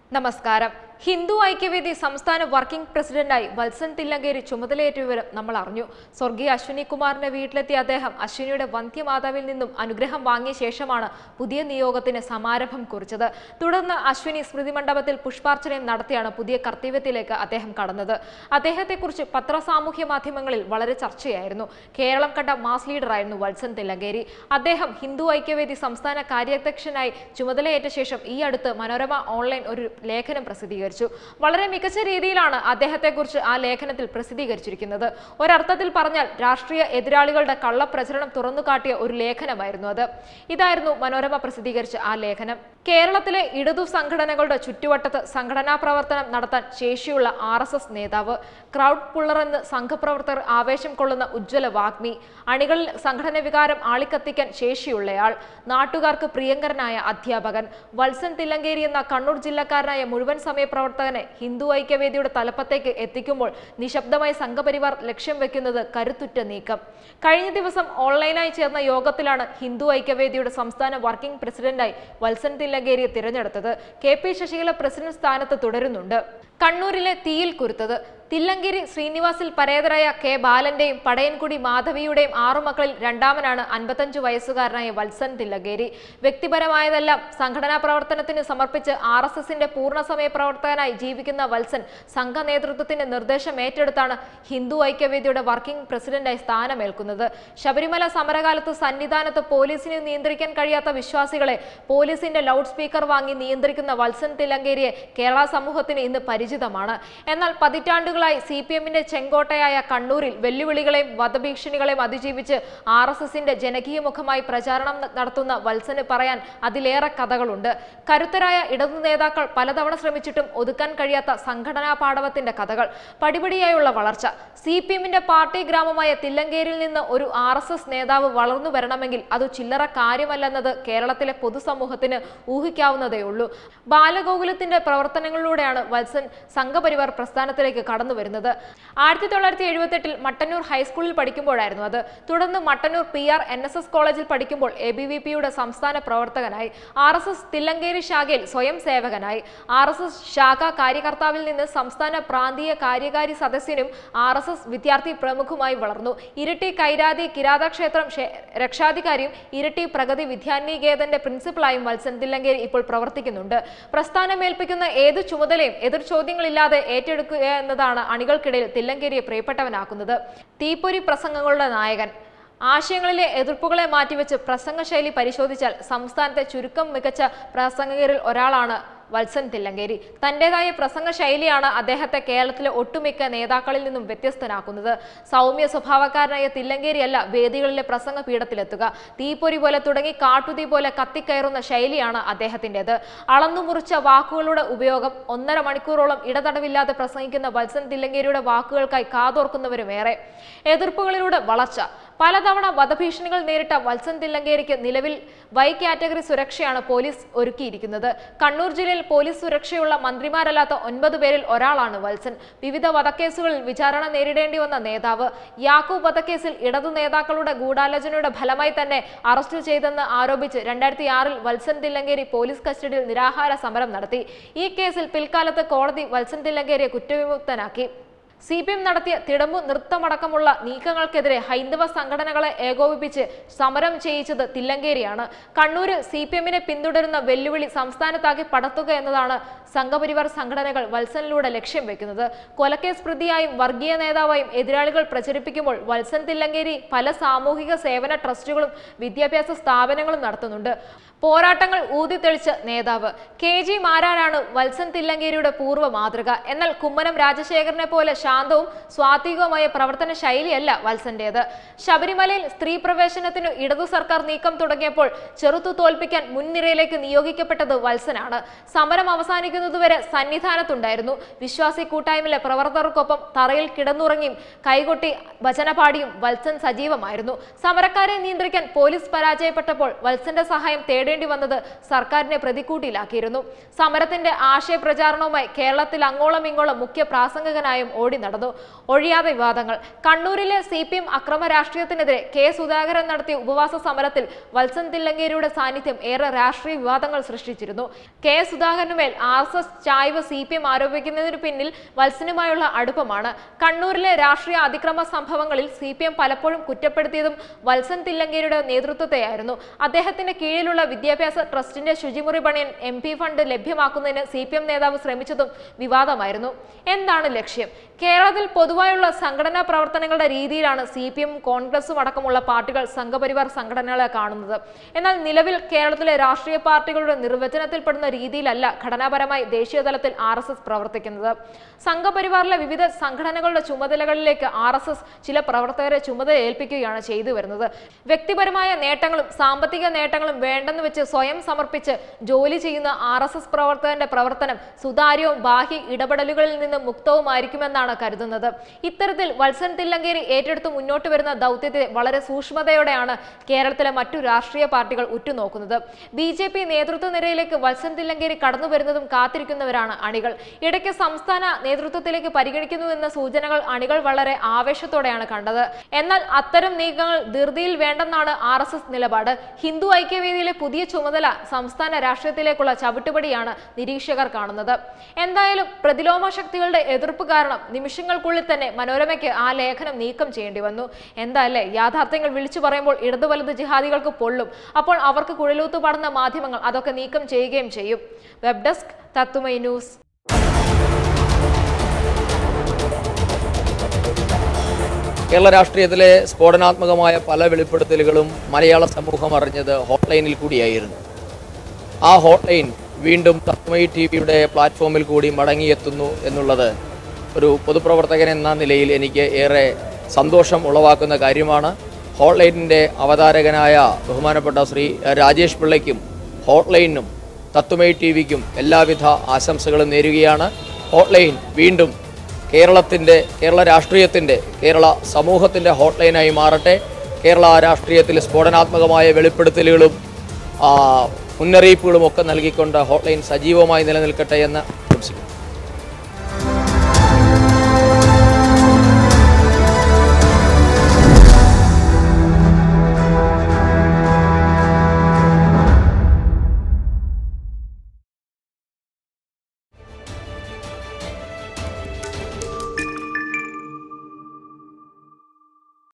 നമസ്കാരം ഹിന്ദു ഐക്യവേദി സംസ്ഥാന വർക്കിംഗ് പ്രസിഡന്റായി വത്സൻ തില്ലങ്കേരി ചുമതലയേറ്റ വിവരം നമ്മൾ അറിഞ്ഞു സ്വർഗീയ അശ്വിനി കുമാറിന്റെ വീട്ടിലെത്തിയ അദ്ദേഹം അശ്വിനിയുടെ വന്ധ്യമാതാവിൽ നിന്നും അനുഗ്രഹം വാങ്ങിയ ശേഷമാണ് പുതിയ നിയോഗത്തിന് സമാരംഭം കുറിച്ചത് തുടർന്ന് അശ്വിനി സ്മൃതി മണ്ഡപത്തിൽ പുഷ്പാർച്ചനയും നടത്തിയാണ് പുതിയ കർത്തവ്യത്തിലേക്ക് അദ്ദേഹം കടന്നത് അദ്ദേഹത്തെക്കുറിച്ച് പത്രസാമൂഹ്യ മാധ്യമങ്ങളിൽ വളരെ ചർച്ചയായിരുന്നു കേരളം കണ്ട മാസ് ലീഡറായിരുന്നു വത്സൻ തില്ലങ്കേരി അദ്ദേഹം ഹിന്ദു ഐക്യവേദി സംസ്ഥാന കാര്യാധ്യക്ഷനായി ചുമതലയേറ്റ ശേഷം ഈ അടുത്ത് മനോരമ ഓൺലൈൻ ഒരു ലേഖനം പ്രസിദ്ധീകരിച്ചു വളരെ മികച്ച രീതിയിലാണ് അദ്ദേഹത്തെക്കുറിച്ച് ആ ലേഖനത്തിൽ പ്രസിദ്ധീകരിച്ചിരിക്കുന്നത് ഒരർത്ഥത്തിൽ പറഞ്ഞാൽ രാഷ്ട്രീയ എതിരാളികളുടെ കള്ളപ്രചരണം തുറന്നുകാട്ടിയ ഒരു ലേഖനമായിരുന്നു അത് ഇതായിരുന്നു മനോരമ പ്രസിദ്ധീകരിച്ച ആ ലേഖനം കേരളത്തിലെ ഇടതു സംഘടനകളുടെ ചുറ്റുവട്ടത്ത് സംഘടനാ പ്രവർത്തനം നടത്താൻ ശേഷിയുള്ള ആർ എസ് എസ് നേതാവ് ക്രൗഡ് പുള്ളർ എന്ന് സംഘപ്രവർത്തകർ ആവേശം കൊള്ളുന്ന ഉജ്ജ്വല വാഗ്മി അണികളിൽ സംഘടന വികാരം ആളിക്കത്തിക്കാൻ ശേഷിയുള്ളയാൾ നാട്ടുകാർക്ക് പ്രിയങ്കരനായ അധ്യാപകൻ വത്സൻ തില്ലങ്കേരി എന്ന കണ്ണൂർ ജില്ലക്കാരനായ മുഴുവൻ സമയ പ്രവർത്തകനെ ഹിന്ദു ഐക്യവേദിയുടെ തലപ്പത്തേക്ക് എത്തിക്കുമ്പോൾ നിശബ്ദമായി സംഘപരിവാർ ലക്ഷ്യം വെക്കുന്നത് കരുത്തുറ്റ നീക്കം കഴിഞ്ഞ ദിവസം ഓൺലൈനായി ചേർന്ന യോഗത്തിലാണ് ഹിന്ദു ഐക്യവേദിയുടെ സംസ്ഥാന വർക്കിംഗ് പ്രസിഡന്റായി വത്സൻ തില്ലങ്കേരിയെ തിരഞ്ഞെടുത്തത് കെ പി ശശികല പ്രസിഡന്റ് സ്ഥാനത്ത് തുടരുന്നുണ്ട് കണ്ണൂരിലെ തീയിൽ കുരുത്തത് തില്ലങ്കേരി ശ്രീനിവാസിൽ പരേതരായ കെ ബാലന്റെയും പടയൻകുടി മാധവിയുടെയും ആറു മക്കളിൽ രണ്ടാമനാണ് അൻപത്തഞ്ചു വയസ്സുകാരനായ വത്സൻ തില്ലങ്കേരി വ്യക്തിപരമായതെല്ലാം സംഘടനാ പ്രവർത്തനത്തിന് സമർപ്പിച്ച് ആർ എസ് എസിന്റെ പൂർണ്ണസമയ പ്രവർത്തകനായി ജീവിക്കുന്ന വത്സൻ സംഘ നേതൃത്വത്തിന്റെ നിർദ്ദേശം ഏറ്റെടുത്താണ് ഹിന്ദു ഐക്യവേദിയുടെ വർക്കിംഗ് പ്രസിഡന്റായി സ്ഥാനമേൽക്കുന്നത് ശബരിമല സമരകാലത്ത് സന്നിധാനത്ത് പോലീസിനെ നിയന്ത്രിക്കാൻ കഴിയാത്ത വിശ്വാസികളെ പോലീസിന്റെ ലൗഡ് സ്പീക്കർ വാങ്ങി നിയന്ത്രിക്കുന്ന വത്സൻ തില്ലങ്കേരിയെ കേരള സമൂഹത്തിന് ഇന്ന് പരിചിതമാണ് എന്നാൽ പതിറ്റാണ്ടുകളായി സി പി എമ്മിന്റെ ചെങ്കോട്ടയായ കണ്ണൂരിൽ വെല്ലുവിളികളെയും വധഭീഷണികളെയും അതിജീവിച്ച് ആർ എസ് എസിന്റെ ജനകീയ മുഖമായി പ്രചാരണം ന- നടത്തുന്ന വത്സന് പറയാൻ അതിലേറെ കഥകളുണ്ട് കരുത്തരായ ഇടതു നേതാക്കൾ പലതവണ ശ്രമിച്ചിട്ടും ഒതുക്കാൻ കഴിയാത്ത സംഘടനാ പാടവത്തിന്റെ കഥകൾ പടിപടിയായുള്ള വളർച്ച സി പി എമ്മിന്റെ പാർട്ടി ഗ്രാമമായ തില്ലങ്കേരിയിൽ നിന്ന് ഒരു ആർ എസ് എസ് നേതാവ് വളർന്നു വരണമെങ്കിൽ അത് ചില്ലറ കാര്യമല്ലെന്നത് കേരളത്തിലെ പൊതുസമൂഹത്തിന് ഊഹിക്കാവുന്നതേ ഉള്ളൂ ബാലഗോകുലത്തിന്റെ പ്രവർത്തനങ്ങളിലൂടെയാണ് വത്സൻ സംഘപരിവാർ പ്രസ്ഥാനത്തിലേക്ക് കടന്നു വരുന്നത് ആയിരത്തി തൊള്ളായിരത്തി എഴുപത്തെട്ടിൽ മട്ടന്നൂർ ഹൈസ്കൂളിൽ പഠിക്കുമ്പോഴായിരുന്നു അത് തുടർന്ന് Mattannur P R N S S കോളേജിൽ പഠിക്കുമ്പോൾ എ ബി വി പിയുടെ സംസ്ഥാന പ്രവർത്തകനായി ആർ എസ് എസ് തില്ലങ്കേരി ശാഖയിൽ സ്വയം സേവകനായി ആർ എസ് എസ് ശാഖ കാര്യകർത്താവിൽ നിന്ന് സംസ്ഥാന പ്രാന്തീയ കാര്യകാരി സദസ്യനും ആർ എസ് എസ് വിദ്യാർത്ഥി പ്രമുഖുമായി വളർന്നു ഇരിട്ടി കൈരാതി കിരാതക്ഷേത്രം ക്ഷേ- രക്ഷാധികാരിയും ഇരിട്ടി പ്രഗതി വിദ്യാനികേതന്റെ പ്രിൻസിപ്പലായും വത്സൻ തില്ലങ്കേരി ഇപ്പോൾ പ്രവർത്തിക്കുന്നുണ്ട് പ്രസ്ഥാനമേൽപ്പിക്കുന്ന ഏത് ചുമതലയും എതിർ ചോദ്യങ്ങളില്ലാതെ ഏറ്റെടുക്കുക എന്നതാണ് അണികൾക്കിടയിൽ തില്ലങ്കേരിയെ പ്രിയപ്പെട്ടവനാക്കുന്നത് തീപ്പൊരി പ്രസംഗങ്ങളുടെ നായകൻ ആശയങ്ങളിലെ എതിർപ്പുകളെ മാറ്റിവെച്ച് പ്രസംഗശൈലി പരിശോധിച്ചാൽ സംസ്ഥാനത്തെ ചുരുക്കം മികച്ച പ്രസംഗകരിൽ ഒരാളാണ് വത്സൻ തില്ലങ്കേരി തന്റേതായ പ്രസംഗ ശൈലിയാണ് അദ്ദേഹത്തെ കേരളത്തിലെ ഒട്ടുമിക്ക നേതാക്കളിൽ നിന്നും വ്യത്യസ്തനാക്കുന്നത് സൗമ്യ സ്വഭാവക്കാരനായ തില്ലങ്കേരിയല്ല വേദികളിലെ പ്രസംഗ പീഠത്തിലെത്തുക തീപ്പൊരി പോലെ തുടങ്ങി കാട്ടുതീ പോലെ കത്തിക്കയറുന്ന ശൈലിയാണ് അദ്ദേഹത്തിൻ്റെത് അളന്നു മുറിച്ച വാക്കുകളുടെ ഉപയോഗം ഒന്നര മണിക്കൂറോളം ഇടതടവില്ലാതെ പ്രസംഗിക്കുന്ന വത്സൻ തില്ലങ്കേരിയുടെ വാക്കുകൾക്കായി കാതോർക്കുന്നവരുമേറെ എതിർപ്പുകളിലൂടെ വളർച്ച പലതവണ വധഭീഷണികൾ നേരിട്ട വത്സൻ തില്ലങ്കേരിക്ക് നിലവിൽ വൈ കാറ്റഗറി സുരക്ഷയാണ് പോലീസ് ഒരുക്കിയിരിക്കുന്നത് കണ്ണൂർ ജില്ലയിൽ പോലീസ് സുരക്ഷയുള്ള മന്ത്രിമാരല്ലാത്ത ഒൻപത് പേരിൽ ഒരാളാണ് വത്സൻ വിവിധ വധക്കേസുകളിൽ വിചാരണ നേരിടേണ്ടി വന്ന നേതാവ് യാക്കൂബ് വധക്കേസിൽ ഇടതു നേതാക്കളുടെ ഗൂഢാലോചനയുടെ ഫലമായി തന്നെ അറസ്റ്റ് ചെയ്തെന്ന് ആരോപിച്ച് രണ്ടായിരത്തി ആറിൽ വത്സൻ തില്ലങ്കേരി പോലീസ് കസ്റ്റഡിയിൽ നിരാഹാര സമരം നടത്തി ഈ കേസിൽ പിൽക്കാലത്ത് കോടതി വത്സൻ തില്ലങ്കേരിയെ കുറ്റവിമുക്തനാക്കി സി പി എം നടത്തിയ തിടമ്പു നൃത്തമടക്കമുള്ള നീക്കങ്ങൾക്കെതിരെ ഹൈന്ദവ സംഘടനകളെ ഏകോപിപ്പിച്ച് സമരം ചെയ്യിച്ചത് തില്ലങ്കേരിയാണ് കണ്ണൂരിൽ സി പി എമ്മിനെ പിന്തുടരുന്ന വെല്ലുവിളി സംസ്ഥാനത്താകെ പടർത്തുക എന്നതാണ് സംഘപരിവാർ സംഘടനകൾ വത്സനിലൂടെ ലക്ഷ്യം വെക്കുന്നത് കൊലക്കേസ് പ്രതിയായും വർഗീയ നേതാവായും എതിരാളികൾ പ്രചരിപ്പിക്കുമ്പോൾ വത്സൻ തില്ലങ്കേരി പല സാമൂഹിക സേവന ട്രസ്റ്റുകളും വിദ്യാഭ്യാസ സ്ഥാപനങ്ങളും നടത്തുന്നുണ്ട് പോരാട്ടങ്ങൾ ഊതിത്തെളിച്ച നേതാവ് കെ ജി മാരാരാണ് വത്സൻ തില്ലങ്കേരിയുടെ പൂർവ്വ മാതൃക എന്നാൽ കുമ്മനം രാജശേഖരനെ പോലെ ശാന്തവും സ്വാത്വികവുമായ പ്രവർത്തന ശൈലിയല്ല വത്സന്റേത് ശബരിമലയിൽ സ്ത്രീ പ്രവേശനത്തിനു ഇടതു സർക്കാർ നീക്കം തുടങ്ങിയപ്പോൾ ചെറുത്തു തോൽപ്പിക്കാൻ മുൻനിരയിലേക്ക് നിയോഗിക്കപ്പെട്ടത് വത്സനാണ് സമരം അവസാനിക്കുന്നതുവരെ സന്നിധാനത്തുണ്ടായിരുന്നു വിശ്വാസി കൂട്ടായ്മയിലെ പ്രവർത്തകർക്കൊപ്പം തറയിൽ കിടന്നുറങ്ങിയും കൈകൊട്ടി ഭജന പാടിയും വത്സൻ സജീവമായിരുന്നു സമരക്കാരെ നിയന്ത്രിക്കാൻ പോലീസ് പരാജയപ്പെട്ടപ്പോൾ വത്സന്റെ സഹായം തേടി നേടേണ്ടി വന്നത് സർക്കാരിനെ പ്രതിക്കൂട്ടിലാക്കിയിരുന്നു സമരത്തിന്റെ ആശയപ്രചാരണവുമായി കേരളത്തിൽ അങ്ങോളം ഇങ്ങോളം മുഖ്യ പ്രാസംഗികനായും ഓടി നടന്നു ഒഴിയാതെ വിവാദങ്ങൾ കണ്ണൂരിലെ സി പി എം അക്രമ രാഷ്ട്രീയത്തിനെതിരെ കെ സുധാകരൻ നടത്തിയ ഉപവാസ സമരത്തിൽ വത്സൻ തില്ലങ്കേരിയുടെ സാന്നിധ്യം ഏറെ രാഷ്ട്രീയ വിവാദങ്ങൾ സൃഷ്ടിച്ചിരുന്നു കെ സുധാകരനുമേൽ ആർ എസ് എസ് ചായ്വ് സി പി എം ആരോപിക്കുന്നതിന് പിന്നിൽ വത്സനുമായുള്ള അടുപ്പമാണ് കണ്ണൂരിലെ രാഷ്ട്രീയ അതിക്രമ സംഭവങ്ങളിൽ സി പി എം പലപ്പോഴും കുറ്റപ്പെടുത്തിയതും വത്സൻ തില്ലങ്കേരിയുടെ നേതൃത്വത്തെയായിരുന്നു അദ്ദേഹത്തിന്റെ കീഴിലുള്ള വിദ്യാഭ്യാസ ട്രസ്റ്റിന്റെ ശുചിമുറി പണിയൻ എം പി ഫണ്ട് ലഭ്യമാക്കുന്നതിന് സി പി എം നേതാവ് ശ്രമിച്ചതും വിവാദമായിരുന്നു എന്താണ് ലക്ഷ്യം കേരളത്തിൽ പൊതുവായുള്ള സംഘടനാ പ്രവർത്തനങ്ങളുടെ രീതിയിലാണ് സി പി എം കോൺഗ്രസും അടക്കമുള്ള പാർട്ടികൾ സംഘപരിവാർ സംഘടനകളെ കാണുന്നത് എന്നാൽ നിലവിൽ കേരളത്തിലെ രാഷ്ട്രീയ പാർട്ടികളുടെ നിർവചനത്തിൽപ്പെടുന്ന രീതിയിലല്ല ഘടനാപരമായി ദേശീയ തലത്തിൽ ആർ എസ് എസ് പ്രവർത്തിക്കുന്നത് സംഘപരിവാറിലെ വിവിധ സംഘടനകളുടെ ചുമതലകളിലേക്ക് ആർ എസ് എസ് ചില പ്രവർത്തകരെ ചുമതല ഏൽപ്പിക്കുകയാണ് ചെയ്തു വരുന്നത് വ്യക്തിപരമായ നേട്ടങ്ങളും സാമ്പത്തിക നേട്ടങ്ങളും വേണ്ടെന്ന് വെച്ച് സ്വയം സമർപ്പിച്ച് ജോലി ചെയ്യുന്ന ആർ എസ് എസ് പ്രവർത്തകന്റെ പ്രവർത്തനം സുതാര്യവും ബാഹ്യ ഇടപെടലുകളിൽ നിന്ന് മുക്തവുമായിരിക്കുമെന്നാണ് കരുതുന്നത് ഇത്തരത്തിൽ വത്സൻ തില്ലങ്കേരി ഏറ്റെടുത്ത് മുന്നോട്ട് വരുന്ന ദൗത്യത്തെ വളരെ സൂക്ഷ്മതയോടെയാണ് കേരളത്തിലെ മറ്റു രാഷ്ട്രീയ പാർട്ടികൾ ഉറ്റുനോക്കുന്നത് ബി ജെ പി നേതൃത്വ നിരയിലേക്ക് വത്സൻ തില്ലങ്കേരി കടന്നു വരുന്നതും കാത്തിരിക്കുന്നവരാണ് അണികൾ ഇടയ്ക്ക് സംസ്ഥാന നേതൃത്വത്തിലേക്ക് പരിഗണിക്കുന്നുവെന്ന സൂചനകൾ അണികൾ വളരെ ആവേശത്തോടെയാണ് കണ്ടത് എന്നാൽ അത്തരം നീക്കങ്ങൾ ധൃതിയിൽ വേണ്ടെന്നാണ് ആർ എസ് എസ് നിലപാട് ഹിന്ദു ഐക്യവേദിയിലെ പുതിയ ചുമതല സംസ്ഥാന രാഷ്ട്രീയത്തിലേക്കുള്ള ചവിട്ടുപടിയാണ് നിരീക്ഷകർ കാണുന്നത് എന്തായാലും പ്രതിലോമ ശക്തികളുടെ എതിർപ്പ് കാരണം നിമിഷങ്ങൾക്കുള്ളിൽ തന്നെ മനോരമയ്ക്ക് ആ ലേഖനം നീക്കം ചെയ്യേണ്ടി വന്നു എന്താല്ലേ യാഥാർത്ഥ്യങ്ങൾ വിളിച്ചു പറയുമ്പോൾ ഇടതു വലത് ജിഹാദികൾക്ക് പൊള്ളും അപ്പോൾ അവർക്ക് കുഴലൂത്ത് പാടുന്ന മാധ്യമങ്ങൾ അതൊക്കെ നീക്കം ചെയ്യുകയും ചെയ്യും web desk Tatwamayi news Kerala രാഷ്ട്രീയത്തിലെ സ്ഫോടനാത്മകമായ പല വെളിപ്പെടുത്തലുകളും മലയാള സമൂഹം അറിഞ്ഞത് ഹോട്ട്ലൈനിൽ കൂടിയായിരുന്നു ആ ഹോട്ട്ലൈൻ വീണ്ടും തത്മയി ടി വിയുടെ പ്ലാറ്റ്ഫോമിൽ കൂടി മടങ്ങിയെത്തുന്നു എന്നുള്ളത് ഒരു പൊതുപ്രവർത്തകൻ എന്ന നിലയിൽ എനിക്ക് ഏറെ സന്തോഷം ഉളവാക്കുന്ന കാര്യമാണ് ഹോട്ട്ലൈനിൻ്റെ അവതാരകനായ ബഹുമാനപ്പെട്ട ശ്രീ രാജേഷ് പിള്ളയ്ക്കും ഹോട്ട്ലൈനും തത്വമൈ ടി വിക്കും എല്ലാവിധ ആശംസകളും നേരുകയാണ് ഹോട്ട്ലൈൻ വീണ്ടും കേരളത്തിൻ്റെ കേരള രാഷ്ട്രീയത്തിൻ്റെ കേരള സമൂഹത്തിൻ്റെ ഹോട്ട്ലൈനായി മാറട്ടെ കേരള രാഷ്ട്രീയത്തിൽ സ്ഫോടനാത്മകമായ വെളിപ്പെടുത്തലുകളും ആ, മുന്നറിയിപ്പുകളും ഒക്കെ നൽകിക്കൊണ്ട് ഹോട്ട്ലൈൻ സജീവമായി നിലനിൽക്കട്ടെ എന്ന്